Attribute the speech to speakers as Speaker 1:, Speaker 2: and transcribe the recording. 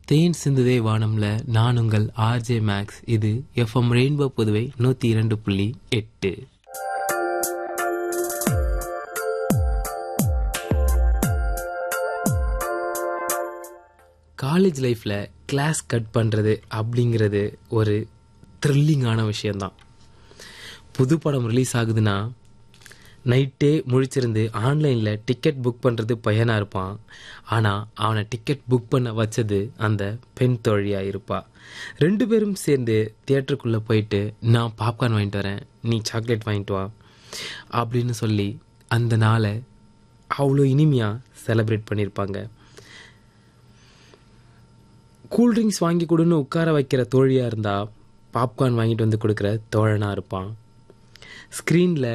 Speaker 1: தேன் சிந்துதே வானம்ல நான் உங்கள் ஆர்ஜே மேக்ஸ் இது எஃப்எம் ரெயின்போ புதுவை நூற்றி இரண்டு புள்ளி எட்டு காலேஜ் லைஃப்பில் கிளாஸ் கட் பண்ணுறது அப்படிங்கிறது ஒரு த்ரில்லிங்கான விஷயந்தான் புது படம் ரிலீஸ் ஆகுதுன்னா நைட்டே முழிச்சிருந்து ஆன்லைனில் டிக்கெட் புக் பண்ணுறது பையனாக இருப்பான் ஆனால் அவனை டிக்கெட் புக் பண்ண வச்சது அந்த பெண் தோழியாக இருப்பா ரெண்டு பேரும் சேர்ந்து தியேட்டருக்குள்ளே போயிட்டு நான் பாப்கார்ன் வாங்கிட்டு வரேன் நீ சாக்லேட் வாங்கிட்டு வா அப்படின்னு சொல்லி அந்த நாளை அவ்வளோ இனிமையாக செலிப்ரேட் பண்ணியிருப்பாங்க கூல்ட்ரிங்க்ஸ் வாங்கி கொடுன்னு உட்கார வைக்கிற தோழியாக இருந்தால் பாப்கார்ன் வாங்கிட்டு வந்து கொடுக்குற தோழனாக இருப்பான் ஸ்க்ரீனில்